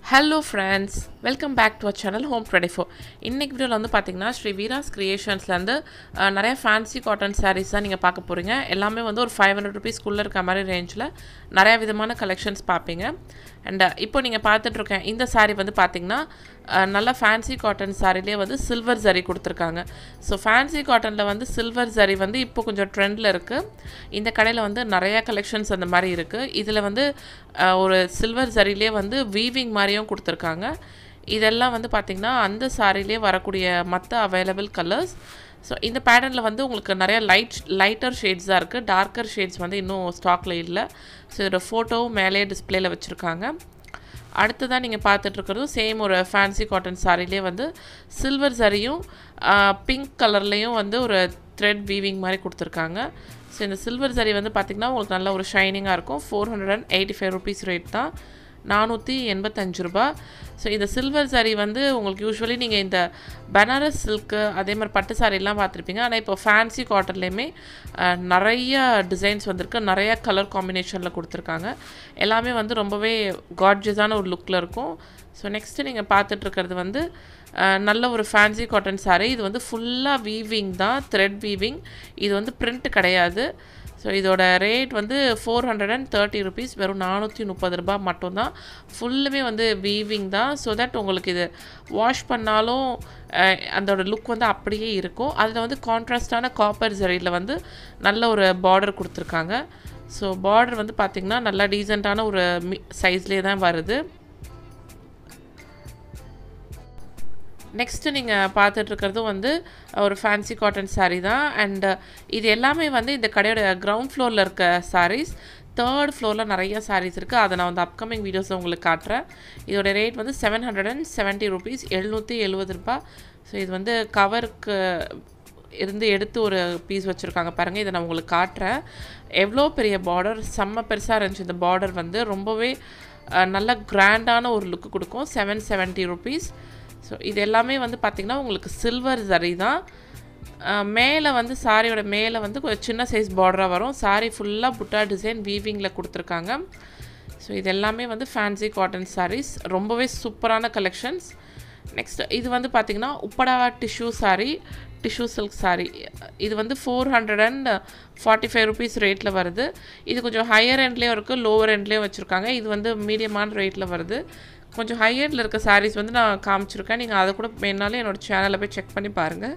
hello friends welcome back to our channel home twenty four இன்றைக்கி வீடியோவில் வந்து பார்த்தீங்கன்னா ஸ்ரீ வீராஸ் கிரியேஷன்ஸ்லேருந்து நிறைய ஃபேன்சி காட்டன் சாரீஸ் தான் நீங்கள் பார்க்க போகிறீங்க எல்லாமே வந்து ஒரு ஃபைவ் ஹண்ட்ரட் ருபீஸ்க்குள்ளே இருக்க மாதிரி ரேஞ்சில் நிறைய விதமான கலெக்ஷன்ஸ் பார்ப்பீங்க அண்ட் இப்போ நீங்கள் பார்த்துட்ருக்கேன் இந்த saree வந்து பார்த்தீங்கன்னா அஹ், நல்ல ஃபேன்சி காட்டன் சாரிலே வந்து சில்வர் ஜரி கொடுத்துருக்காங்க ஸோ ஃபேன்சி காட்டனில் வந்து சில்வர் ஜரி வந்து இப்போ கொஞ்சம் ட்ரெண்டில் இருக்குது இந்த கடையில் வந்து நிறைய கலெக்ஷன்ஸ் அந்த மாதிரி இருக்குது இதில் வந்து அஹ், ஒரு சில்வர் ஜரிலே வந்து வீவிங் மாதிரியும் கொடுத்துருக்காங்க இதெல்லாம் வந்து பார்த்திங்கன்னா அந்த சாரிலே வரக்கூடிய மற்ற அவைலபிள் கலர்ஸ் ஸோ இந்த பேட்டர்னில் வந்து உங்களுக்கு நிறைய லைட் லைட்டர் ஷேட்ஸ் தான் இருக்குது டார்க்கர் ஷேட்ஸ் வந்து இன்னும் ஸ்டாக்கில் இல்லை ஸோ இதோட ஃபோட்டோவும் மேலே டிஸ்பிளேல வச்சுருக்காங்க அடுத்ததான் நீங்கள் பார்த்துட்ருக்கிறது சேம் ஒரு ஃபேன்சி காட்டன் சாரிலே வந்து சில்வர் சரியும் பிங்க் கலர்லேயும் வந்து ஒரு த்ரெட் வீவிங் மாதிரி கொடுத்துருக்காங்க ஸோ இந்த சில்வர் சரி வந்து பார்த்திங்கன்னா உங்களுக்கு நல்ல ஒரு ஷைனிங்காக இருக்கும் four hundred and eighty five rupees rate தான் நானூற்றி எண்பத்தஞ்சு ரூபா ஸோ இந்த சில்வர் சாரி வந்து உங்களுக்கு யூஸ்வலி நீங்கள் இந்த பனாரஸ் சில்க்கு அதே மாதிரி பட்டு சாரிலாம் பார்த்துருப்பீங்க ஆனால் இப்போ ஃபேன்சி காட்டன்லேயுமே நிறைய டிசைன்ஸ் வந்திருக்கு நிறைய கலர் காம்பினேஷனில் கொடுத்துருக்காங்க எல்லாமே வந்து ரொம்பவே காட்ஜஸான ஒரு லுக்கில் இருக்கும் ஸோ நெக்ஸ்ட்டு நீங்கள் பார்த்துட்ருக்கிறது வந்து அஹ், நல்ல ஒரு ஃபேன்சி காட்டன் saree இது வந்து ஃபுல்லாக வீவிங் தான் த்ரெட் வீவிங் இது வந்து பிரிண்ட் கிடையாது ஸோ இதோட ரேட் வந்து four hundred and thirty rupees வெறும் நானூற்றி முப்பது ரூபாய் மட்டும்தான் ஃபுல்லுமே வந்து வீவிங் தான் ஸோ தட் உங்களுக்கு இது வாஷ் பண்ணாலும் அஹ், அதோட லுக் வந்து அப்படியே இருக்கும் அதில் வந்து கான்ட்ராஸ்டான காப்பர் ஜரியில் வந்து நல்ல ஒரு பார்டர் கொடுத்துருக்காங்க ஸோ பார்டர் வந்து பார்த்திங்கன்னா நல்லா டீசெண்டான ஒரு மி சைஸ்லேயே தான் வருது நெக்ஸ்ட்டு நீங்கள் பார்த்துட்ருக்கிறதும் வந்து ஒரு ஃபேன்சி காட்டன் saree தான் அண்ட் இது எல்லாமே வந்து இந்த கடையோட கிரவுண்ட் ஃப்ளோரில் இருக்க sarees தேர்ட் ஃப்ளோரில் நிறைய sarees இருக்குது அதை நான் வந்து அப்கமிங் வீடியோஸில் உங்களுக்கு காட்டுறேன் இதோட ரேட் வந்து seven hundred and seventy rupees எழுநூற்றி எழுபது ரூபாய் ஸோ இது வந்து கவருக்கு இருந்து எடுத்து ஒரு பீஸ் வச்சுருக்காங்க பாருங்கள் இதை நான் உங்களுக்கு காட்டுறேன் எவ்வளோ பெரிய பார்டர் செம்ம பெருசாக இருந்துச்சு இந்த பார்டர் வந்து ரொம்பவே அஹ், நல்ல கிராண்டான ஒரு லுக்கு கொடுக்கும் செவன் செவன்ட்டி ருபீஸ் ஸோ இது எல்லாமே வந்து பார்த்திங்கன்னா உங்களுக்கு சில்வர் சரி தான் மேலே வந்து சாரியோட மேலே வந்து கொஞ்சம் சின்ன சைஸ் பார்டராக வரும் சாரி ஃபுல்லாக புட்டா டிசைன் வீவிங்கில் கொடுத்துருக்காங்க ஸோ இது எல்லாமே வந்து ஃபேன்சி காட்டன் sarees ரொம்பவே சூப்பரான கலெக்ஷன்ஸ் நெக்ஸ்ட் இது வந்து பார்த்திங்கன்னா Uppada tissue saree tissue silk saree இது வந்து four hundred and forty five rupees ரேட்டில் வருது இது கொஞ்சம் ஹையர் எண்ட்லேயும் இருக்குது லோவர் எண்ட்லேயும் வச்சுருக்காங்க இது வந்து மீடியமான ரேட்டில் வருது கொஞ்சம் ஹையரில் இருக்க sarees வந்து நான் காமிச்சிருக்கேன் நீங்கள் அதை கூட வேணாலும் என்னோடய சேனலில் போய் செக் பண்ணி பாருங்கள்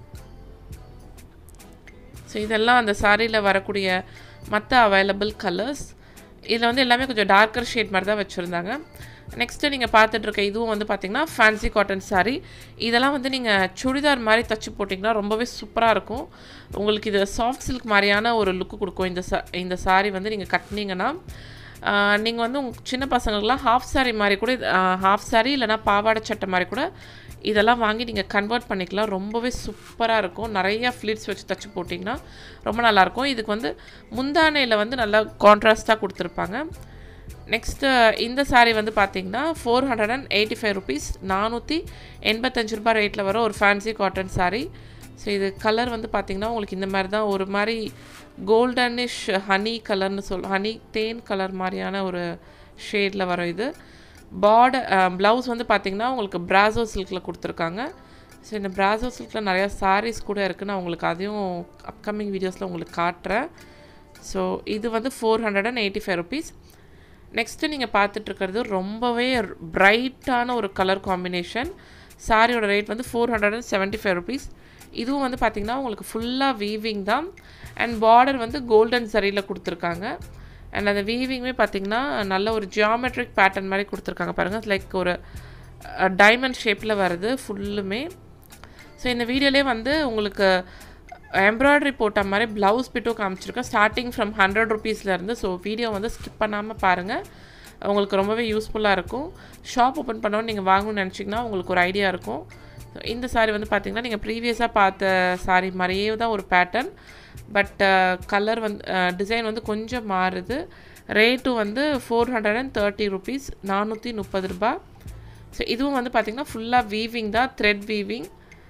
ஸோ இதெல்லாம் அந்த சாரியில் வரக்கூடிய மற்ற அவைலபிள் கலர்ஸ் இதில் வந்து எல்லாமே கொஞ்சம் டார்க்கர் ஷேட் மாதிரி தான் வச்சுருந்தாங்க நெக்ஸ்ட்டு நீங்கள் பார்த்துட்ருக்க இதுவும் வந்து பார்த்திங்கன்னா ஃபேன்சி காட்டன் saree இதெல்லாம் வந்து நீங்கள் சுடிதார் மாதிரி தச்சு போட்டிங்கன்னா ரொம்பவே சூப்பராக இருக்கும் உங்களுக்கு இது சாஃப்ட் சில்க் மாதிரியான ஒரு லுக்கு கொடுக்கும் இந்த சா இந்த saree வந்து நீங்கள் கட்டினீங்கன்னா நீங்கள் வந்து உங்கள் சின்ன பசங்களுக்குலாம் ஹாஃப் saree மாதிரி கூட ஹாஃப் saree இல்லைனா பாவாடை சட்டை மாதிரி கூட இதெல்லாம் வாங்கி நீங்கள் கன்வெர்ட் பண்ணிக்கலாம் ரொம்பவே சூப்பராக இருக்கும் நிறைய ஃப்ளீட்ஸ் வச்சு தச்சு போட்டிங்கன்னா ரொம்ப நல்லாயிருக்கும் இதுக்கு வந்து முந்தானையில் வந்து நல்லா கான்ட்ராஸ்ட்டாக கொடுத்துருப்பாங்க நெக்ஸ்ட்டு இந்த saree வந்து பார்த்தீங்கன்னா four hundred and eighty five rupees நானூற்றி எண்பத்தஞ்சு ரூபாய் ரேட்டில் வர ஒரு ஃபேன்சி காட்டன் saree ஸோ இது கலர் வந்து பார்த்திங்கன்னா உங்களுக்கு இந்த மாதிரி தான் ஒரு மாதிரி கோல்டனிஷ் ஹனி கலர்னு சொல் ஹனி தேன் கலர் மாதிரியான ஒரு ஷேடில் வரும் இது பார்டர் ப்ளவுஸ் வந்து பார்த்திங்கன்னா உங்களுக்கு பிராசோ சில்கில் கொடுத்துருக்காங்க ஸோ இந்த பிராசோ சில்கில் நிறையா sarees கூட இருக்குது நான் உங்களுக்கு அதையும் அப்கமிங் வீடியோஸில் உங்களுக்கு காட்டுறேன் ஸோ இது வந்து four hundred and eighty five rupees next நீங்கள் பார்த்துட்ருக்கிறது ரொம்பவே பிரைட்டான ஒரு கலர் காம்பினேஷன் சாரியோட ரேட் வந்து four hundred and seventy five rupees இதுவும் வந்து பார்த்திங்கன்னா உங்களுக்கு ஃபுல்லாக வீவிங் தான் அண்ட் பார்டர் வந்து கோல்டன் சரியில் கொடுத்துருக்காங்க அண்ட் அந்த வீவிங்குமே பார்த்திங்கன்னா நல்ல ஒரு ஜியாமெட்ரிக் பேட்டர்ன் மாதிரி கொடுத்துருக்காங்க பாருங்கள் லைக் ஒரு டைமண்ட் ஷேப்பில் வருது ஃபுல்லுமே ஸோ இந்த வீடியோலேயே வந்து உங்களுக்கு எம்ப்ராய்டரி போட்ட மாதிரி ப்ளவுஸ் பிட்டும் காமிச்சிருக்கேன் ஸ்டார்டிங் ஃப்ரம் ஹண்ட்ரட் ருபீஸ்லேருந்து ஸோ வீடியோ வந்து ஸ்கிப் பண்ணாமல் பாருங்கள் உங்களுக்கு ரொம்பவே யூஸ்ஃபுல்லாக இருக்கும் ஷாப் ஓப்பன் பண்ணோன்னு நீங்கள் வாங்கணும்னு நினச்சிங்கன்னா உங்களுக்கு ஒரு ஐடியா இருக்கும் ஸோ இந்த saree வந்து பார்த்திங்கன்னா நீங்கள் ப்ரீவியஸாக பார்த்த saree மாதிரியே தான் ஒரு பேட்டர்ன் பட் கலர் வந்து டிசைன் வந்து கொஞ்சம் மாறுது ரேட்டும் வந்து four hundred and thirty rupees நானூற்றி முப்பது ரூபா ஸோ இதுவும் வந்து பார்த்திங்கன்னா ஃபுல்லாக வீவிங் தான் த்ரெட் வீவிங்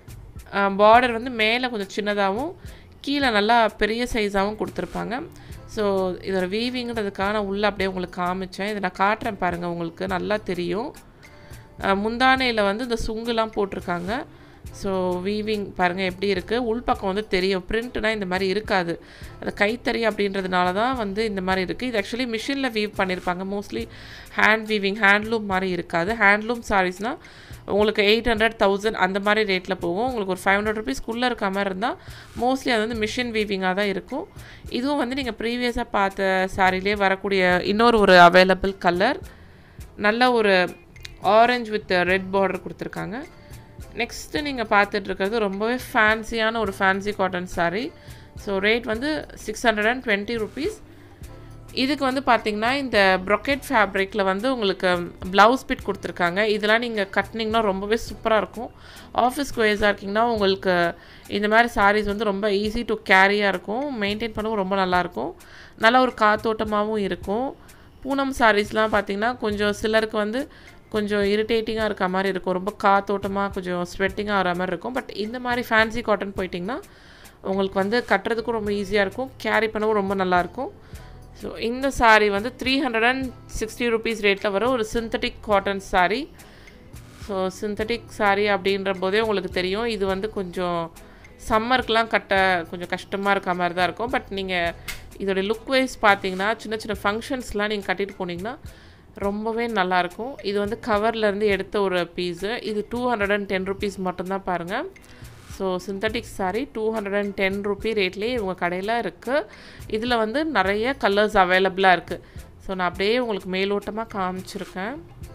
பார்டர் வந்து மேலே கொஞ்சம் சின்னதாகவும் கீழே நல்லா பெரிய சைஸாகவும் கொடுத்துருப்பாங்க ஸோ இதோட வீவிங்கிறதுக்கான உள்ளே அப்படியே உங்களுக்கு காமிச்சேன் இதை நான் காட்டுறேன் பாருங்கள் உங்களுக்கு நல்லா தெரியும் முந்தானையில் வந்து இந்த சுங்குலாம் போட்டிருக்காங்க ஸோ வீவிங் பாருங்கள் எப்படி இருக்குது உள்பக்கம் வந்து தெரியும் பிரிண்ட்னா இந்த மாதிரி இருக்காது அது கைத்தறி அப்படின்றதுனால தான் வந்து இந்த மாதிரி இருக்குது இது ஆக்சுவலி மிஷினில் வீவ் பண்ணியிருப்பாங்க மோஸ்ட்லி ஹேண்ட் வீவிங் ஹேண்ட்லூம் மாதிரி இருக்காது ஹேண்ட்லூம் சாரீஸ்னால் உங்களுக்கு எயிட் ஹண்ட்ரட் தௌசண்ட் அந்த மாதிரி ரேட்டில் போகும் உங்களுக்கு ஒரு ஃபைவ் ஹண்ட்ரட் ருபீஸ்க்குள்ளே இருக்க மாதிரி இருந்தால் மோஸ்ட்லி அது வந்து மிஷின் வீவிங்காக தான் இருக்கும் இதுவும் வந்து நீங்கள் ப்ரீவியஸாக பார்த்த சாரிலே வரக்கூடிய இன்னொரு ஒரு அவைலபிள் கலர் நல்ல ஒரு ஆரஞ்ச் வித் ரெட் பார்டர் கொடுத்துருக்காங்க நெக்ஸ்ட்டு நீங்கள் பார்த்துட்டு இருக்கிறது ரொம்பவே ஃபேன்சியான ஒரு fancy cotton saree so rate வந்து six hundred and twenty rupees இதுக்கு வந்து பார்த்தீங்கன்னா இந்த ப்ரொக்கெட் ஃபேப்ரிக்கில் வந்து உங்களுக்கு ப்ளவுஸ் பிட் கொடுத்துருக்காங்க இதெல்லாம் நீங்கள் கட்டினீங்கன்னா ரொம்பவே சூப்பராக இருக்கும் ஆஃபீஸ்க்கு வேஸாக இருக்கீங்கன்னா உங்களுக்கு இந்த மாதிரி சாரீஸ் வந்து ரொம்ப ஈஸி டு கேரியாக இருக்கும் மெயின்டைன் பண்ணவும் ரொம்ப நல்லாயிருக்கும் நல்ல ஒரு காத்தோட்டமாகவும் இருக்கும் பூனம் சாரீஸ்லாம் பார்த்தீங்கன்னா கொஞ்சம் சிலருக்கு வந்து கொஞ்சம் இரிட்டேட்டிங்காக இருக்க மாதிரி இருக்கும் ரொம்ப காத்தோட்டமாக கொஞ்சம் ஸ்வெட்டிங்காக ஆகிற மாதிரி இருக்கும் பட் இந்த மாதிரி ஃபேன்சி காட்டன் போயிட்டிங்கன்னா உங்களுக்கு வந்து கட்டுறதுக்கும் ரொம்ப ஈஸியாக இருக்கும் கேரி பண்ணவும் ரொம்ப நல்லாயிருக்கும் ஸோ இந்த saree வந்து three hundred and sixty rupees ரேட்டில் வர ஒரு synthetic cotton saree so synthetic saree அப்படின்ற போதே உங்களுக்கு தெரியும் இது வந்து கொஞ்சம் சம்மருக்குலாம் கட்ட கொஞ்சம் கஷ்டமாக இருக்க மாதிரி தான் இருக்கும் பட் நீங்கள் இதோடைய லுக் வைஸ் பார்த்தீங்கன்னா சின்ன சின்ன ஃபங்க்ஷன்ஸ்லாம் நீங்கள் கட்டிட்டு போனீங்கன்னா ரொம்பவே நல்லாயிருக்கும் இது வந்து கவர்லேருந்து எடுத்த ஒரு பீஸு இது two hundred and ten rupees மட்டும்தான் பாருங்கள் so synthetic saree two hundred and ten rupee ரேட்லேயே இவங்க கடையில் இருக்குது இதில் வந்து நிறைய கலர்ஸ் அவைலபிளாக இருக்குது ஸோ நான் அப்படியே உங்களுக்கு மேலோட்டமாக காமிச்சிருக்கேன்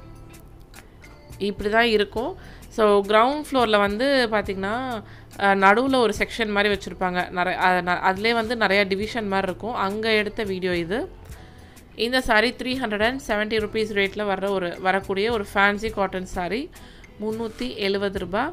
இப்படி தான் இருக்கும் ஸோ கிரவுண்ட் ஃப்ளோரில் வந்து பார்த்திங்கன்னா நடுவில் ஒரு செக்ஷன் மாதிரி வச்சுருப்பாங்க நிறைய அதிலே வந்து நிறையா டிவிஷன் மாதிரி இருக்கும் அங்கே எடுத்த வீடியோ இது இந்த saree three hundred and seventy rupees ரேட்டில் வர ஒரு வரக்கூடிய ஒரு ஃபேன்சி காட்டன் saree முந்நூற்றி எழுபது ரூபாய்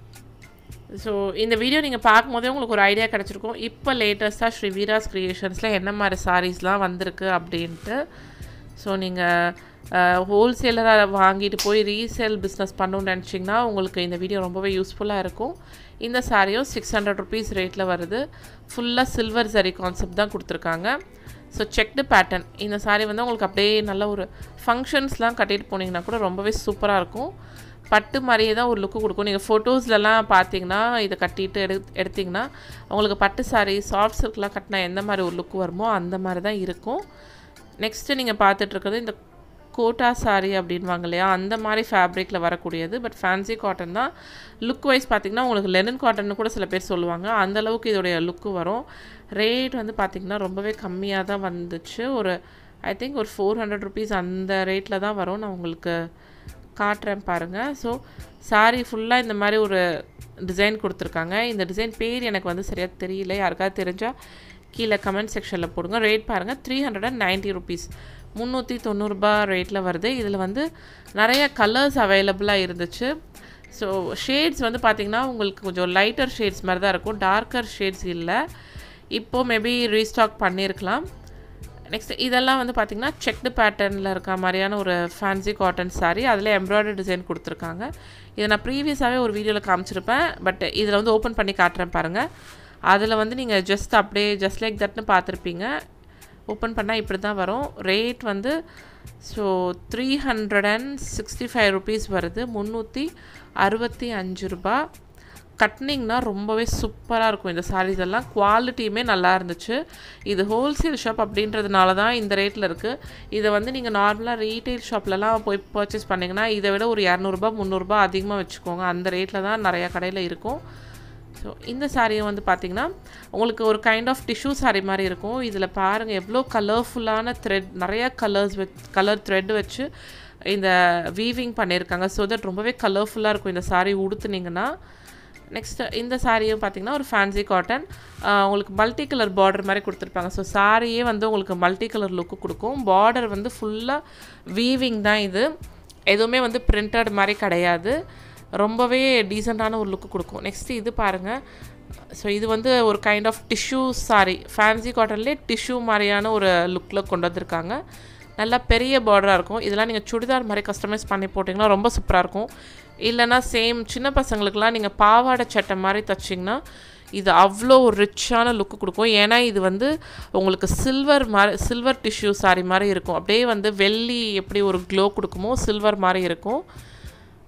ஸோ இந்த வீடியோ நீங்கள் பார்க்கும்போதே உங்களுக்கு ஒரு ஐடியா கிடச்சிருக்கும் இப்போ லேட்டஸ்ட்டாக ஸ்ரீ வீராஸ் க்ரியேஷன்ஸில் என்ன மாதிரி சாரீஸ்லாம் வந்திருக்கு அப்படின்ட்டு ஸோ நீங்கள் ஹோல்சேலராக வாங்கிட்டு போய் ரீசேல் பிஸ்னஸ் பண்ணணும்னு நினச்சிங்கன்னா உங்களுக்கு இந்த வீடியோ ரொம்பவே யூஸ்ஃபுல்லாக இருக்கும் இந்த சாரியும் சிக்ஸ் ஹண்ட்ரட் ருபீஸ் ரேட்டில் வருது ஃபுல்லாக சில்வர் சரி கான்செப்ட் தான் கொடுத்துருக்காங்க ஸோ செக்டு பேட்டர்ன் இந்த saree வந்து உங்களுக்கு அப்படியே நல்ல ஒரு ஃபங்க்ஷன்ஸ்லாம் கட்டிட்டு போனீங்கன்னா கூட ரொம்பவே சூப்பராக இருக்கும் பட்டு மாதிரியே தான் ஒரு லுக்கு கொடுக்கும் நீங்கள் ஃபோட்டோஸ்லலாம் பார்த்தீங்கன்னா இதை கட்டிட்டு எடு எடுத்திங்கன்னா உங்களுக்கு பட்டு saree சாஃப்ட் சில்க்லாம் கட்டினா எந்த மாதிரி ஒரு லுக் வருமோ அந்த மாதிரி தான் இருக்கும் நெக்ஸ்ட்டு நீங்கள் பார்த்துட்டு இருக்கிறது இந்த கோட்டா saree அப்படின்வாங்க இல்லையா அந்த மாதிரி ஃபேப்ரிக்கில் வரக்கூடியது பட் ஃபேன்சி காட்டன் தான் லுக் வைஸ் பார்த்தீங்கன்னா உங்களுக்கு லெனன் காட்டன்னு கூட சில பேர் சொல்லுவாங்க அந்த அளவுக்கு இதோடைய லுக்கு வரும் ரேட் வந்து பார்த்திங்கன்னா ரொம்பவே கம்மியாக தான் வந்துச்சு ஒரு ஐ திங்க் ஒரு ஃபோர் ஹண்ட்ரட் ருபீஸ் அந்த ரேட்டில் தான் வரும் நான் உங்களுக்கு காட்டுறேன் பாருங்கள் ஸோ saree ஃபுல்லாக இந்த மாதிரி ஒரு டிசைன் கொடுத்துருக்காங்க இந்த டிசைன் பேர் எனக்கு வந்து சரியாக தெரியல யாருக்காவது தெரிஞ்சால் கீழே கமெண்ட் செக்ஷனில் போடுங்க ரேட் பாருங்கள் three hundred and ninety rupees முந்நூற்றி தொண்ணூறுபா ரேட்டில் வருது இதில் வந்து நிறைய கலர்ஸ் அவைலபிளாக இருந்துச்சு ஸோ ஷேட்ஸ் வந்து பார்த்திங்கன்னா உங்களுக்கு கொஞ்சம் லைட்டர் ஷேட்ஸ் மாதிரி தான் இருக்கும் டார்க்கர் ஷேட்ஸ் இல்லை இப்போது மேபி ரீஸ்டாக் பண்ணியிருக்கலாம் நெக்ஸ்ட் இதெல்லாம் வந்து பார்த்திங்கன்னா செக்டு பேட்டர்னில் இருக்க மாதிரியான ஒரு ஃபேன்சி காட்டன் saree அதில் எம்ப்ராய்டரி டிசைன் கொடுத்துருக்காங்க இதை நான் ப்ரீவியஸாகவே ஒரு வீடியோவில் காமிச்சிருப்பேன் பட் இதில் வந்து ஓப்பன் பண்ணி காட்டுறேன் பாருங்கள் அதில் வந்து நீங்கள் ஜஸ்ட் அப்படியே ஜஸ்ட் லைக் தட்னு பார்த்துருப்பீங்க ஓப்பன் பண்ணால் இப்படி தான் வரும் ரேட் வந்து so three hundred and sixty five rupees வருது முந்நூற்றி அறுபத்தி அஞ்சு ரூபா கட்னிங்னா ரொம்பவே சூப்பராக இருக்கும் இந்த sarees எல்லாம் குவாலிட்டியுமே நல்லா இருந்துச்சு இது ஹோல்சேல் ஷாப் அப்படின்றதுனால தான் இந்த ரேட்டில் இருக்குது இதை வந்து நீங்கள் நார்மலாக ரீட்டைல் ஷாப்லலாம் போய் பர்ச்சேஸ் பண்ணிங்கன்னா இதை விட ஒரு இரநூறுபா முந்நூறுரூபா அதிகமாக வச்சுக்கோங்க அந்த ரேட்டில் தான் நிறையா கடையில் இருக்கும் ஸோ இந்த சாரியை வந்து பார்த்திங்கன்னா உங்களுக்கு ஒரு கைண்ட் ஆஃப் டிஷ்யூ saree மாதிரி இருக்கும் இதில் பாருங்கள் எவ்வளோ கலர்ஃபுல்லான த்ரெட் நிறைய கலர்ஸ் வச் கலர் த்ரெட் வச்சு இந்த வீவிங் பண்ணியிருக்காங்க ஸோ தட் ரொம்பவே கலர்ஃபுல்லாக இருக்கும் இந்த saree உடுத்துனீங்கன்னா நெக்ஸ்ட்டு இந்த சாரியும் பார்த்தீங்கன்னா ஒரு ஃபேன்சி காட்டன் உங்களுக்கு மல்டி கலர் பார்டர் மாதிரி கொடுத்துருப்பாங்க ஸோ சாரியே வந்து உங்களுக்கு மல்டி கலர் லுக்கு கொடுக்கும் பார்டர் வந்து ஃபுல்லாக வீவிங் தான் இது எதுவுமே வந்து பிரிண்டட் மாதிரி கிடையாது ரொம்பவே டீசெண்டான ஒரு லுக்கு கொடுக்கும் நெக்ஸ்ட்டு இது பாருங்கள் ஸோ இது வந்து ஒரு kind of tissue sari fancy காட்டன்லேயே டிஷ்யூ மாதிரியான ஒரு லுக்கில் கொண்டு வந்திருக்காங்க நல்லா பெரிய பார்டராக இருக்கும் இதெல்லாம் நீங்கள் சுடிதார் மாதிரி கஸ்டமைஸ் பண்ணி போட்டிங்கன்னா ரொம்ப சூப்பராக இருக்கும் இல்லைனா சேம் சின்ன பசங்களுக்குலாம் நீங்கள் பாவாடை சட்டை மாதிரி தைச்சிங்கன்னா இது அவ்வளோ ஒரு ரிச்சான லுக்கு கொடுக்கும் ஏன்னா இது வந்து உங்களுக்கு சில்வர் மாதிரி சில்வர் டிஷ்யூ சாரி மாதிரி இருக்கும் அப்படியே வந்து வெள்ளி எப்படி ஒரு க்ளோ கொடுக்குமோ சில்வர் மாதிரி இருக்கும்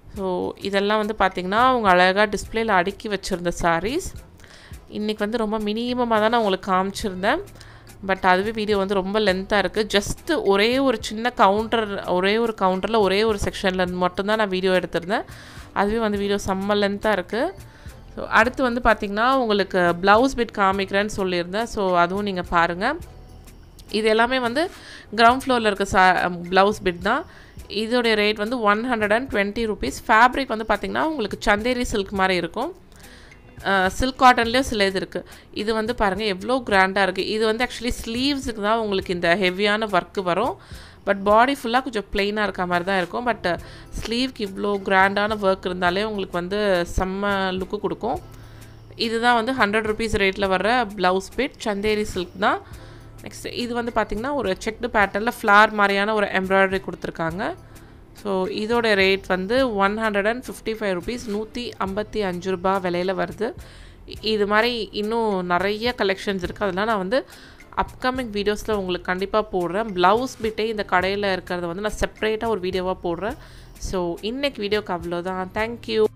ஸோ இதெல்லாம் வந்து பார்த்திங்கன்னா அவங்க அழகாக டிஸ்பிளேயில் அடுக்கி வச்சுருந்த சாரீஸ் இன்றைக்கி வந்து ரொம்ப மினிமமாக தான் நான் உங்களுக்கு காமிச்சிருந்தேன் பட் அதுவே வீடியோ வந்து ரொம்ப லென்த்தாக இருக்குது ஜஸ்ட்டு ஒரே ஒரு சின்ன கவுண்டர் ஒரே ஒரு கவுண்டரில் ஒரே ஒரு செக்ஷனில் மட்டும்தான் நான் வீடியோ எடுத்திருந்தேன் அதுவே வந்து வீடியோ செம்ம லென்த்தாக இருக்குது ஸோ அடுத்து வந்து பார்த்திங்கன்னா உங்களுக்கு ப்ளவுஸ் பிட் காமிக்கிறேன்னு சொல்லியிருந்தேன் ஸோ அதுவும் நீங்கள் பாருங்கள் இது எல்லாமே வந்து கிரவுண்ட் ஃப்ளோரில் இருக்க சா ப்ளவுஸ் பிட் தான் இதோடைய ரேட் வந்து one hundred and twenty rupees fabric வந்து பார்த்திங்கன்னா உங்களுக்கு சந்தேரி சில்க் மாதிரி இருக்கும் சில்க் காட்டன்லேயும் சில இது இருக்குது இது வந்து பாருங்கள் எவ்வளோ கிராண்டாக இருக்குது இது வந்து ஆக்சுவலி ஸ்லீவ்ஸுக்கு தான் உங்களுக்கு இந்த ஹெவியான ஒர்க்கு வரும் பட் பாடி ஃபுல்லாக கொஞ்சம் ப்ளெயினாக இருக்க மாதிரி தான் இருக்கும் பட் ஸ்லீவ்க்கு இவ்வளோ கிராண்டான ஒர்க் இருந்தாலே உங்களுக்கு வந்து செம்ம லுக்கு கொடுக்கும் இதுதான் வந்து ஹண்ட்ரட் ருபீஸ் ரேட்டில் வர்ற ப்ளவுஸ் பிட் சந்தேரி சில்க் தான் நெக்ஸ்ட் இது வந்து பார்த்திங்கன்னா ஒரு செக்டு பேட்டர்னில் ஃப்ளார் மாதிரியான ஒரு எம்ப்ராய்டரி கொடுத்துருக்காங்க ஸோ இதோட ரேட் வந்து one hundred and fifty five rupees நூற்றி ஐம்பத்தி அஞ்சு ரூபா விலையில் வருது இது மாதிரி இன்னும் நிறைய கலெக்ஷன்ஸ் இருக்குது அதெல்லாம் நான் வந்து அப்கமிங் வீடியோஸில் உங்களுக்கு கண்டிப்பாக போடுறேன் ப்ளவுஸ் பிட்டே இந்த கடையில் இருக்கிறத வந்து நான் செப்பரேட்டாக ஒரு வீடியோவாக போடுறேன் ஸோ இன்றைக்கி வீடியோக்கு அவ்வளோதான் தேங்க்யூ